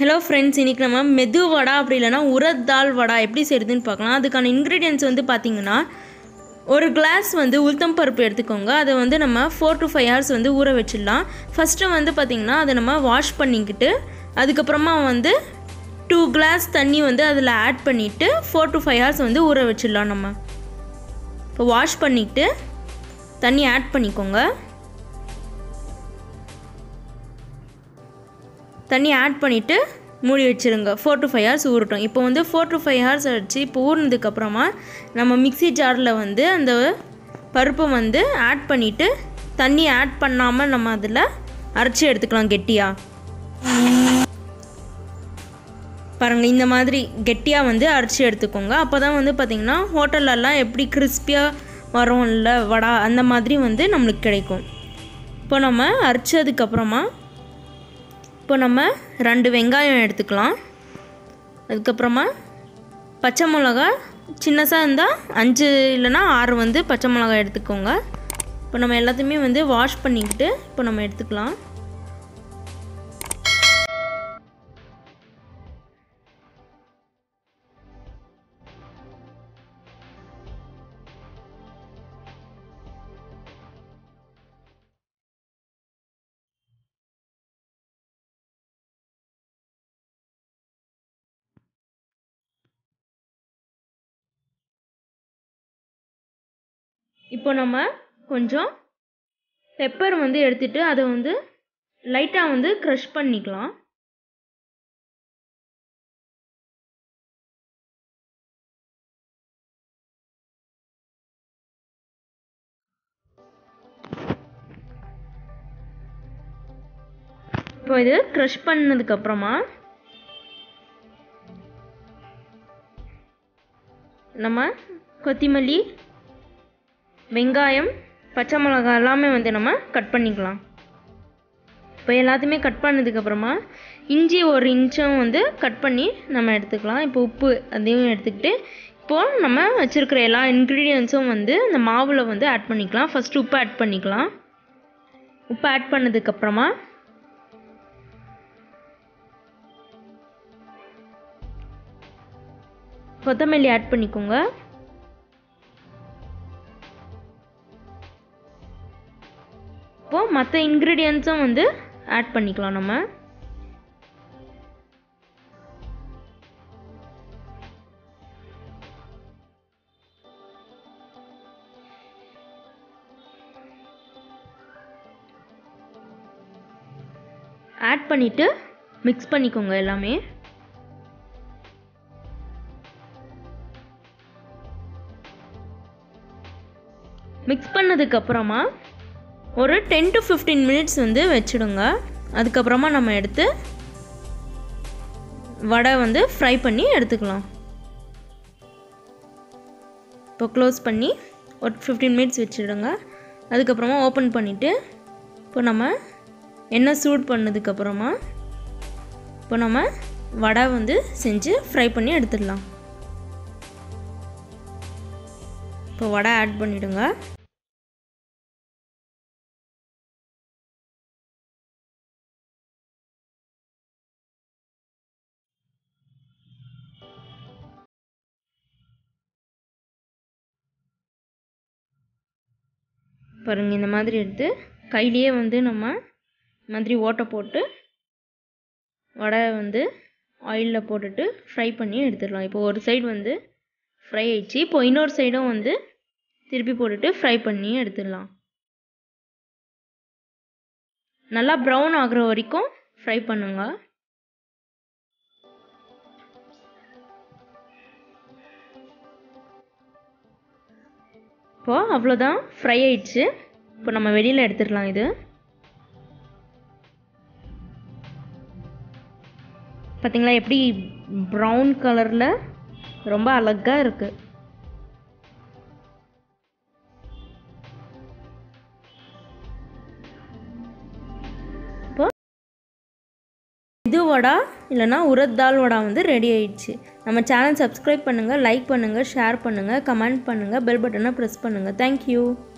hello friends இன்றைக்கி நம்ம மெது வடை அப்படி இல்லைன்னா உரத்தால் வடை எப்படி செய்யுதுன்னு பார்க்கலாம் அதுக்கான இன்க்ரீடியன்ஸ் வந்து பார்த்திங்கன்னா ஒரு கிளாஸ் வந்து உளுத்தம் பருப்பு எடுத்துக்கோங்க அதை வந்து நம்ம ஃபோர் டு ஃபைவ் ஹவர்ஸ் வந்து ஊற வச்சிடலாம் ஃபஸ்ட்டு வந்து பார்த்திங்கன்னா அதை நம்ம வாஷ் பண்ணிக்கிட்டு அதுக்கப்புறமா வந்து டூ கிளாஸ் தண்ணி வந்து அதில் ஆட் பண்ணிவிட்டு ஃபோர் டு ஃபைவ் ஹவர்ஸ் வந்து ஊற வச்சிடலாம் நம்ம இப்போ வாஷ் பண்ணிவிட்டு தண்ணி ஆட் பண்ணிக்கோங்க தண்ணி ஆட் பண்ணிவிட்டு மூடி வச்சுருங்க ஃபோர் டு ஃபைவ் ஹவர்ஸ் ஊறட்டும் இப்போ வந்து ஃபோர் டு ஃபைவ் ஹவர்ஸ் ஆச்சு இப்போ ஊறினதுக்கப்புறமா நம்ம மிக்ஸி ஜாரில் வந்து அந்த பருப்பை வந்து ஆட் பண்ணிவிட்டு தண்ணி ஆட் பண்ணாமல் நம்ம அதில் அரைச்சி எடுத்துக்கலாம் கெட்டியாக பாருங்கள் இந்த மாதிரி கெட்டியாக வந்து அரைச்சி எடுத்துக்கோங்க அப்போ தான் வந்து பார்த்திங்கன்னா ஹோட்டல்லலாம் எப்படி கிறிஸ்பியாக வரும்ல வடை அந்த மாதிரி வந்து நம்மளுக்கு கிடைக்கும் இப்போ நம்ம அரைச்சதுக்கப்புறமா இப்போ நம்ம ரெண்டு வெங்காயம் எடுத்துக்கலாம் அதுக்கப்புறமா பச்சை மிளகா சின்னசாக இருந்தால் அஞ்சு இல்லைன்னா ஆறு வந்து பச்சை மிளகா எடுத்துக்கோங்க இப்போ நம்ம எல்லாத்தையுமே வந்து வாஷ் பண்ணிக்கிட்டு இப்போ நம்ம எடுத்துக்கலாம் இப்போ நம்ம கொஞ்சம் பெப்பர் வந்து எடுத்துகிட்டு அதை வந்து லைட்டாக வந்து க்ரஷ் பண்ணிக்கலாம் இப்போ இது க்ரஷ் பண்ணதுக்கப்புறமா நம்ம கொத்தமல்லி வெங்காயம் பச்சை மிளகாய் எல்லாமே வந்து நம்ம கட் பண்ணிக்கலாம் இப்போ எல்லாத்தையுமே கட் பண்ணதுக்கப்புறமா இஞ்சி ஒரு இன்ச்சும் வந்து கட் பண்ணி நம்ம எடுத்துக்கலாம் இப்போ உப்பு அதையும் எடுத்துக்கிட்டு இப்போது நம்ம வச்சுருக்கிற எல்லா இன்க்ரீடியன்ஸும் வந்து இந்த மாவில் வந்து ஆட் பண்ணிக்கலாம் ஃபஸ்ட்டு உப்பு ஆட் பண்ணிக்கலாம் உப்பு ஆட் பண்ணதுக்கப்புறமா கொத்தமல்லி ஆட் பண்ணிக்கோங்க இப்போது மற்ற இன்க்ரீடியன்ஸும் வந்து ஆட் பண்ணிக்கலாம் நம்ம ஆட் பண்ணிவிட்டு மிக்ஸ் பண்ணிக்கோங்க எல்லாமே மிக்ஸ் பண்ணதுக்கப்புறமா ஒரு டென் டு ஃபிஃப்டீன் மினிட்ஸ் வந்து வச்சுடுங்க அதுக்கப்புறமா நம்ம எடுத்து வடை வந்து ஃப்ரை பண்ணி எடுத்துக்கலாம் இப்போ க்ளோஸ் பண்ணி ஒரு ஃபிஃப்டீன் மினிட்ஸ் வச்சுடுங்க அதுக்கப்புறமா ஓப்பன் பண்ணிவிட்டு இப்போ நம்ம எண்ணெய் சூட் பண்ணதுக்கப்புறமா இப்போ நம்ம வடை வந்து செஞ்சு ஃப்ரை பண்ணி எடுத்துடலாம் இப்போ வடை ஆட் பண்ணிவிடுங்க பாருங்கள் இந்த மாதிரி எடுத்து கையிலேயே வந்து நம்ம மாதிரி ஓட்டை போட்டு வடை வந்து ஆயிலில் போட்டுட்டு ஃப்ரை பண்ணி எடுத்துடலாம் இப்போ ஒரு சைடு வந்து ஃப்ரை ஆயிடுச்சு இப்போ இன்னொரு சைடும் வந்து திருப்பி போட்டுட்டு ஃப்ரை பண்ணி எடுத்துடலாம் நல்லா ப்ரௌன் ஆகுற வரைக்கும் ஃப்ரை பண்ணுங்க இப்போது அவ்வளோதான் ஃப்ரை ஆயிடுச்சு இப்போ நம்ம வெளியில் எடுத்துடலாம் இது பார்த்தீங்களா எப்படி ப்ரௌன் கலரில் ரொம்ப அழகாக இருக்குது இப்போ இது வடா இல்லைனா உரத்தால் வடா வந்து ரெடி ஆயிடுச்சு நம்ம சேனல் சப்ஸ்கிரைப் பண்ணுங்கள் லைக் பண்ணுங்கள் ஷேர் பண்ணுங்கள் கமெண்ட் பண்ணுங்கள் பெல் பட்டனை ப்ரெஸ் பண்ணுங்கள் தேங்க்யூ